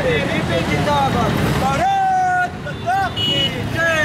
ABVP జిందాబాద్ భారత్ మాతా కీ జై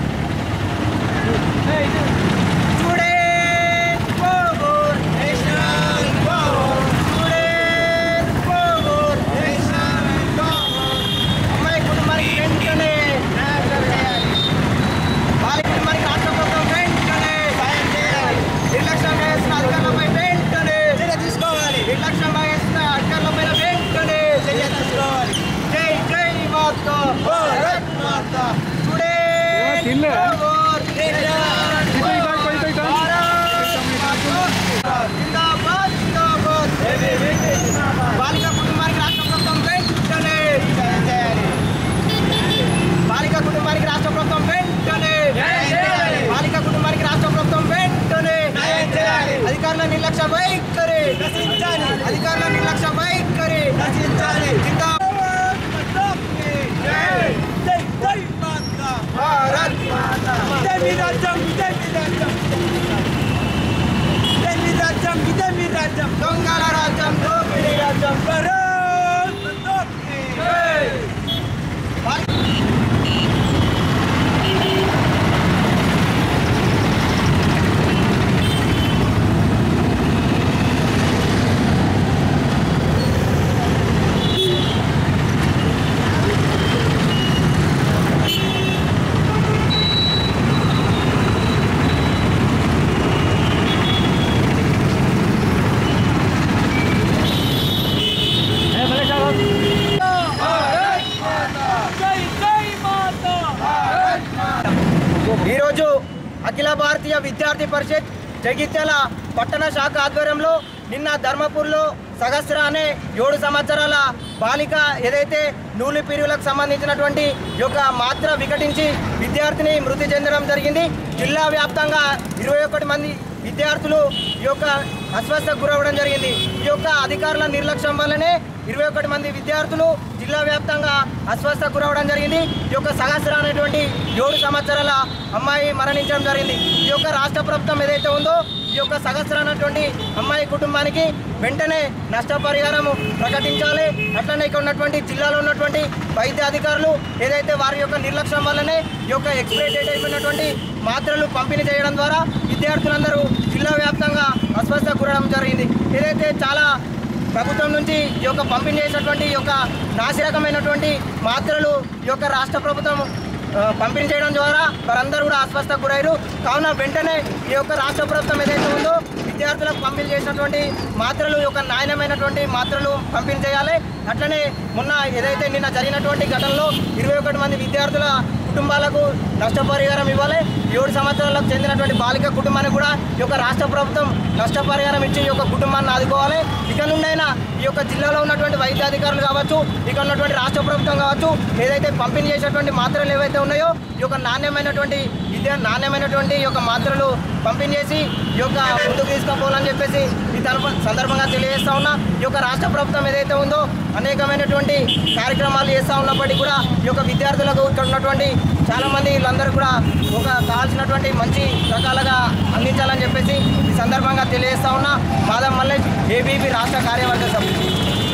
student power national power student power national power అమ్మాయి కుటుంబానికి వెంటనే న్యాయం చేయాలి వాళ్ళ కుటుంబానికి రాష్ట్ర ప్రభుత్వం వెంటనే సాయం చేయాలి నిర్లక్ష్యం చేసిన అధికారులపై వెంటనే చర్య తీసుకోవాలి నిర్లక్ష్యం వహిస్తున్న అధికారులపై వెంటనే చర్య తీసుకోవాలి జై జై Mata Bharat Mata student power national power జిందాబాద్ జిందాబాద్ బాలిక కుటుంబానికి రాష్ట్ర ప్రభుత్వం వెంటనే బాలిక కుటుంబానికి రాష్ట్ర ప్రభుత్వం వెంటనే బాలిక కుటుంబానికి రాష్ట్ర ప్రభుత్వం వెంటనే అధికారుల నిర్లక్ష్య వైఖరి అధికారుల నిర్లక్ష్య వైఖరి జిందాబాద్ భారత్ దొంగల రాజ్యం దోపిడీ రాజ్యం బాలిక ఈరోజు అఖిల భారతీయ విద్యార్థి పరిషత్ జగిత్యాల పట్టణ శాఖ ఆధ్వర్యంలో నిన్న ధర్మపూర్లో సహస్ర అనే ఏడు సంవత్సరాల బాలిక ఏదైతే నూలు పిరువులకు సంబంధించినటువంటి ఈ యొక్క మాత్ర వికటించి విద్యార్థిని మృతి చెందడం జరిగింది జిల్లా వ్యాప్తంగా ఇరవై ఒకటి మంది విద్యార్థులు ఈ యొక్క అస్వస్థకు గురవడం జరిగింది ఈ యొక్క అధికారుల నిర్లక్ష్యం వల్లనే ఇరవై ఒకటి మంది విద్యార్థులు జిల్లా వ్యాప్తంగా అస్వస్థకు గురవడం జరిగింది ఈ యొక్క సహస్ర అనేటువంటి ఏడు సంవత్సరాల అమ్మాయి మరణించడం జరిగింది ఈ యొక్క రాష్ట్ర ప్రభుత్వం ఏదైతే ఉందో ఈ యొక్క సహస్ర అనేటువంటి అమ్మాయి కుటుంబానికి వెంటనే నష్టపరిహారం ప్రకటించాలి అట్లనే ఇక్కడ ఉన్నటువంటి జిల్లాలో ఉన్నటువంటి వైద్య అధికారులు ఏదైతే వారి యొక్క నిర్లక్ష్యం వల్లనే ఈ యొక్క ఎక్స్పైరీ డేట్ అయిపోయినటువంటి మాత్రలు పంపిణీ చేయడం ద్వారా విద్యార్థులందరూ జిల్లా వ్యాప్తంగా అస్వస్థకు గురడం జరిగింది ఏదైతే చాలా ప్రభుత్వం నుంచి ఈ యొక్క పంపిణీ చేసినటువంటి ఈ యొక్క నాసిరకమైనటువంటి మాత్రలు ఈ యొక్క రాష్ట్ర ప్రభుత్వం ఆ, పంపిణీ చేయడం ద్వారా వారందరూ కూడా అస్వస్థకు గురయ్యారు కావున వెంటనే ఈ యొక్క రాష్ట్ర ప్రభుత్వం ఏదైతే ఉందో విద్యార్థులకు పంపిణీ చేసినటువంటి మాత్రలు ఈ యొక్క నాణ్యమైనటువంటి మాత్రలు పంపిణీ చేయాలి అట్లనే మొన్న ఏదైతే నిన్న జరిగినటువంటి ఘటనలో ఇరవై ఒకటి మంది విద్యార్థుల కుటుంబాలకు నష్టపరిహారం ఇవ్వాలి ఏడు సంవత్సరాలకు చెందినటువంటి బాలిక కుటుంబానికి కూడా ఈ యొక్క రాష్ట్ర ప్రభుత్వం నష్టపరిహారం ఇచ్చి ఈ యొక్క కుటుంబాన్ని ఆదుకోవాలి ఇక నుండైనా ఈ యొక్క జిల్లాలో ఉన్నటువంటి వైద్య అధికారులు కావచ్చు ఇక్కడ ఉన్నటువంటి రాష్ట్ర ప్రభుత్వం కావచ్చు ఏదైతే పంపిణీ చేసేటువంటి మాత్రలు ఏవైతే ఉన్నాయో ఈ యొక్క నాణ్యమైనటువంటి విద్య నాణ్యమైనటువంటి ఈ యొక్క మాత్రలు పంపిణీ చేసి ఈ యొక్క ముందుకు తీసుకుపోవాలని చెప్పేసి ఈ తరఫు సందర్భంగా తెలియజేస్తా ఉన్నా ఈ యొక్క రాష్ట్ర ప్రభుత్వం ఏదైతే ఉందో అనేకమైనటువంటి కార్యక్రమాలు చేస్తూ ఉన్నప్పటికీ కూడా ఈ యొక్క విద్యార్థులకు ఇక్కడ ఉన్నటువంటి చాలా మంది వీళ్ళందరూ కూడా ఒక కావాల్సినటువంటి మంచి రకాలుగా అందించాలని చెప్పేసి ఈ సందర్భంగా తెలియజేస్తా ఉన్నా మాధవ్ మల్లేష్ ఏబీపీ రాష్ట్ర కార్యవర్గ సభ్యులు